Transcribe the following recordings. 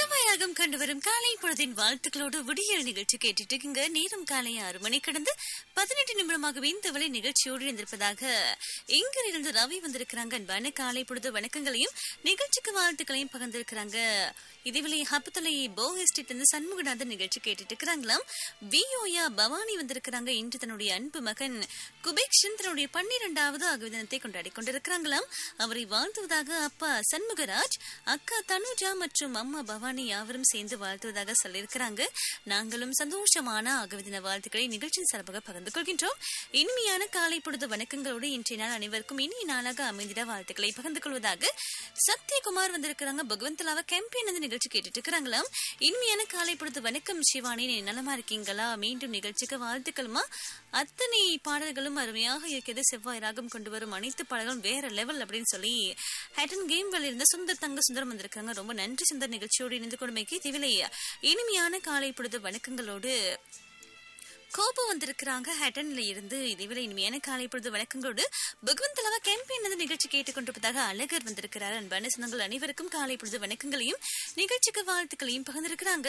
செவ்வாயாகம் கண்டு வரும் காலை பொழுதின் வாழ்த்துக்களோடு விடியல் நிகழ்ச்சி கேட்டுட்டு இருக்கீங்க நேரம் காலை ஆறு மணி கடந்து பதினெட்டு நிமிடமாகவே இந்த வரை நிகழ்ச்சியோடு இருந்திருப்பதாக இங்கிருந்து ரவி வந்திருக்கிறாங்க அன்பான காலை பொழுது வணக்கங்களையும் நிகழ்ச்சிக்கு வாழ்த்துக்களையும் பகிர்ந்திருக்கிறாங்க இதேவேளை ஹப்பத்தலை போ எஸ்டேட் இருந்து சண்முகநாதன் நிகழ்ச்சி கேட்டுட்டு இருக்கிறாங்களாம் விஓயா பவானி வந்திருக்கிறாங்க இன்று தன்னுடைய அன்பு மகன் குபேக்ஷன் தன்னுடைய பன்னிரெண்டாவது ஆகு தினத்தை கொண்டாடி கொண்டிருக்கிறாங்களாம் அவரை வாழ்த்துவதாக அப்பா சண்முகராஜ் அக்கா தனுஜா மற்றும் அம்மா பவானி யாவரும் சேர்ந்து வாழ்த்துவதாக சொல்லியிருக்கிறாங்க நாங்களும் சந்தோஷமான ஆகவே தின வாழ்த்துக்களை நிகழ்ச்சியின் சார்பாக பகிர்ந்து கொள்கின்றோம் இனிமையான காலை பொழுது வணக்கங்களோடு இன்றைய நாள் அனைவருக்கும் இனிய நாளாக அமைந்திட வாழ்த்துக்களை பகிர்ந்து கொள்வதாக சத்யகுமார் வந்திருக்கிறாங்க பகவந்தலாவ கேம்பெயின் அந்த நிகழ்ச்சி கேட்டுட்டு இருக்கிறாங்களாம் இனிமையான காலை பொழுது வணக்கம் சிவானி நீ நலமா இருக்கீங்களா மீண்டும் நிகழ்ச்சிக்கு வாழ்த்துக்கள்மா அத்தனை பாடல்களும் அருமையாக இருக்கிறது செவ்வாய் ராகம் கொண்டு வரும் அனைத்து பாடல்களும் வேற லெவல் அப்படின்னு சொல்லி ஹேட்டன் கேம் இருந்த சுந்தர் தங்க சுந்தரம் வந்திருக்காங்க ரொம்ப நன்றி சுந்தர் நிகழ்ச்சியோடு இணைந்து கொடுமைக்கு திவிலை இனிமையான காலை பொழுது வணக்கங்களோடு கோபம் வந்திருக்கிறாங்க ஹேட்டன்ல இருந்து இதுவில இனிமையான காலை பொழுது வணக்கங்களோடு பகவந்தலவா கேம்பெயின் வந்து நிகழ்ச்சி கேட்டுக்கொண்டிருப்பதாக அழகர் வந்திருக்கிறார் அன்பான சொந்தங்கள் அனைவருக்கும் காலை பொழுது வணக்கங்களையும் நிகழ்ச்சிக்கு வாழ்த்துக்களையும் பகிர்ந்திருக்கிறாங்க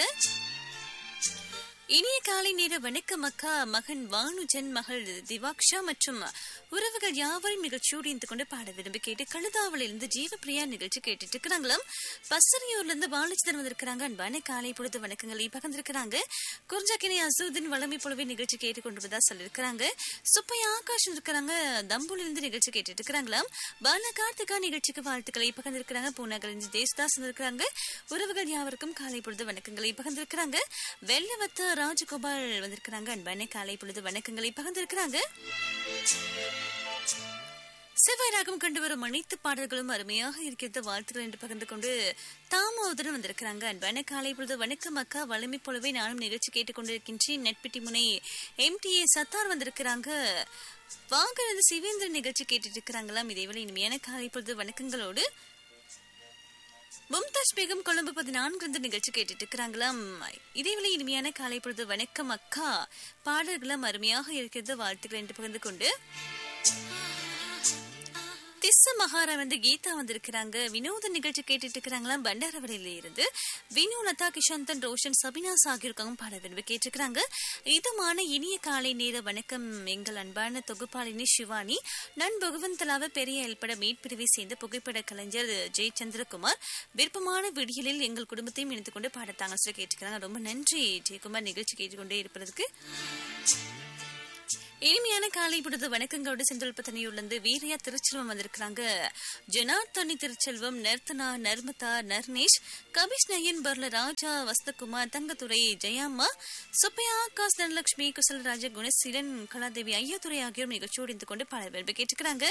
இனிய காலை நேர வணக்கம் அக்கா மகன் வானுஜன் மகள் திவாக்ஷா மற்றும் உறவுகள் யாவரையும் நிகழ்ச்சியோடு இருந்து கொண்டு பாட விரும்பி கேட்டு கழுதாவில் இருந்து ஜீவப்பிரியா நிகழ்ச்சி கேட்டுட்டு இருக்கிறாங்களாம் பசரியூர்ல இருந்து பாலச்சந்திரன் வந்திருக்கிறாங்க அன்பான காலை பொழுது வணக்கங்களை பகிர்ந்திருக்கிறாங்க குர்ஜாக்கினி அசூதின் வளமை போலவே நிகழ்ச்சி கேட்டுக்கொண்டிருப்பதா சொல்லியிருக்கிறாங்க சுப்பையா ஆகாஷ் இருக்கிறாங்க தம்பூல இருந்து நிகழ்ச்சி கேட்டுட்டு இருக்கிறாங்களாம் பால கார்த்திகா நிகழ்ச்சிக்கு வாழ்த்துக்களை பகிர்ந்திருக்கிறாங்க பூனாகர் தேஸ்தாஸ் இருக்கிறாங்க உறவுகள் யாவருக்கும் காலை பொழுது வணக்கங்களை பகிர்ந்திருக்கிறாங்க வெள்ளவத்த ராஜகோபால் வந்திருக்கிறாங்க அன்பான காலை பொழுது வணக்கங்களை பகிர்ந்திருக்கிறாங்க செவ்வாய்ராகம் கண்டு வரும் அனைத்து பாடல்களும் அருமையாக இருக்கிறது வாழ்த்துக்கள் என்று பகிர்ந்து கொண்டு தாமோதரன் வந்திருக்கிறாங்க அன்பான காலை பொழுது வணக்கம் அக்கா வலிமை போலவே நானும் நிகழ்ச்சி கேட்டுக்கொண்டிருக்கின்றேன் நட்பிட்டி முனை எம்டிஏ சத்தார் வந்திருக்கிறாங்க வாங்க சிவேந்திரன் நிகழ்ச்சி கேட்டுட்டு இருக்கிறாங்களாம் இதேவேளை இனிமையான காலை பொழுது வணக்கங்களோடு மும்தாஜ் பேகம் கொழும்பு பதினான்கு இருந்து நிகழ்ச்சி கேட்டுட்டு இருக்கிறாங்களாம் இதேவேளை இனிமையான காலை பொழுது வணக்கம் அக்கா பாடல்களும் அருமையாக இருக்கிறது வாழ்த்துக்கள் என்று பகிர்ந்து கொண்டு திஸ்ஸ மகாரா வந்து கீதா வந்திருக்கிறாங்க வினோத நிகழ்ச்சி கேட்டுட்டு இருக்கிறாங்களாம் பண்டாரவரையில இருந்து வினு லதா கிஷாந்தன் ரோஷன் சபினாஸ் ஆகியோருக்காகவும் பாட விரும்பி கேட்டிருக்கிறாங்க இதமான இனிய காலை நேர வணக்கம் எங்கள் அன்பான தொகுப்பாளினி சிவானி நான் பகவந்தலாவ பெரிய எல்பட மீட்பிரிவை சேர்ந்த புகைப்பட கலைஞர் ஜெய் சந்திரகுமார் விருப்பமான விடியலில் எங்கள் குடும்பத்தையும் இணைந்து கொண்டு பாடத்தாங்க சொல்லி கேட்டுக்கிறாங்க ரொம்ப நன்றி ஜெயக்குமார் நிகழ்ச்சி கேட்டுக்கொண்டே இருப்பதற்கு இனிமையான காலை பொழுது வணக்கங்களோடு சென்றல்பத்தனையிலிருந்து வீரையா திருச்செல்வம் வந்திருக்கிறாங்க ஜனார்த்தனி திருச்செல்வம் நர்த்தனா நர்மதா நர்னேஷ் கபிஷ் நயன் பர்ல ராஜா வஸ்தகுமார் தங்கத்துறை ஜெயாம்மா சுப்பையா ஆகாஷ் தனலட்சுமி குசலராஜ குணசீலன் கலாதேவி ஐயாத்துறை ஆகியோர் நிகழ்ச்சியோடு இருந்து கொண்டு பாட விரும்பி கேட்டுக்கிறாங்க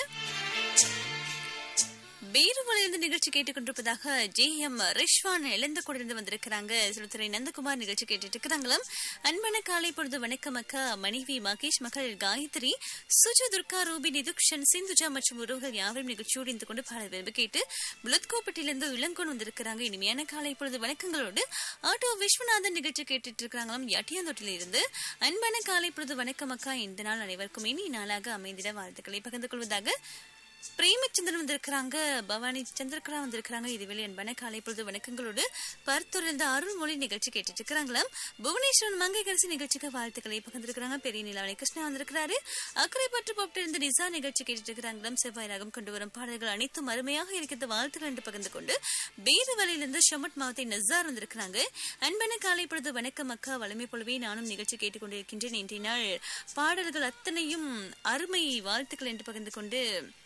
பேருவலையிலிருந்து நிகழ்ச்சி கேட்டுக்கொண்டிருப்பதாக ஜே எம் ரிஷ்வான் இழந்த கொண்டிருந்து வந்திருக்கிறாங்க சிறுத்துறை நந்தகுமார் நிகழ்ச்சி கேட்டுட்டு இருக்கிறாங்களாம் அன்பான காலை பொழுது வணக்கம் அக்கா மனைவி மகேஷ் மகள் காயத்ரி சுஜு துர்கா ரூபி நிதுக்ஷன் சிந்துஜா மற்றும் உறவுகள் யாவரும் நிகழ்ச்சியோடு இருந்து கொண்டு பாட விரும்பி கேட்டு புலத்கோப்பட்டிலிருந்து இளங்கோன் வந்திருக்கிறாங்க இனிமையான காலை பொழுது வணக்கங்களோடு ஆட்டோ விஸ்வநாதன் நிகழ்ச்சி கேட்டுட்டு இருக்கிறாங்களாம் யாட்டியாந்தோட்டில இருந்து அன்பான காலை பொழுது வணக்கம் அக்கா இந்த நாள் அனைவருக்கும் இனி நாளாக அமைந்திட வாழ்த்துக்களை பகிர்ந்து கொள்வதாக பிரேமச்சந்திரன் வந்திருக்கிறாங்க பவானி சந்திரகலா வந்திருக்கிறாங்க இதுவேளை அன்பான காலை பொழுது வணக்கங்களோடு பருத்தூர்லேருந்து அருள்மொழி நிகழ்ச்சி கேட்டுட்டு இருக்கிறாங்களாம் புவனேஸ்வரன் மங்கைக்கரசி நிகழ்ச்சிக்கு வாழ்த்துக்களை பகிர்ந்திருக்கிறாங்க பெரிய நிலவனை கிருஷ்ணா வந்திருக்கிறாரு அக்கறை பற்று போட்டு இருந்து நிசா நிகழ்ச்சி கேட்டுட்டு இருக்கிறாங்களாம் செவ்வாய் ராகம் கொண்டு வரும் பாடல்கள் அனைத்தும் அருமையாக இருக்கிறது வாழ்த்துக்கள் என்று பகிர்ந்து கொண்டு பேருவலையிலிருந்து ஷமட் மாவத்தை நசார் வந்திருக்கிறாங்க அன்பான காலை பொழுது வணக்கம் அக்கா வலிமை போலவே நானும் நிகழ்ச்சி கேட்டுக்கொண்டிருக்கின்றேன் இன்றைய நாள் பாடல்கள் அத்தனையும் அருமை வாழ்த்துக்கள் என்று பகிர்ந்து கொண்டு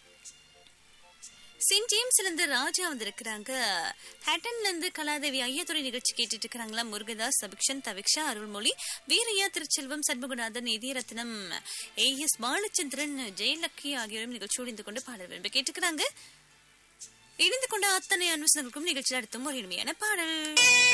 சென்ட் ஜேம்ஸ்ல இருந்து ராஜா வந்திருக்கிறாங்க ஹேட்டன்ல இருந்து கலாதேவி ஐயாத்துறை நிகழ்ச்சி கேட்டுட்டு இருக்கிறாங்களா முருகதாஸ் சபிக்ஷன் தவிக்ஷா அருள்மொழி வீரையா திருச்செல்வம் சண்முகநாதன் இதயரத்னம் ஏ எஸ் பாலச்சந்திரன் ஜெயலக்கி ஆகியோரும் நிகழ்ச்சியோடு இருந்து கொண்டு பாடல் விரும்பி கேட்டுக்கிறாங்க இணைந்து கொண்ட அத்தனை அனுசனங்களுக்கும் நிகழ்ச்சியில் அடுத்தும் ஒரு இனிமையான பாடல்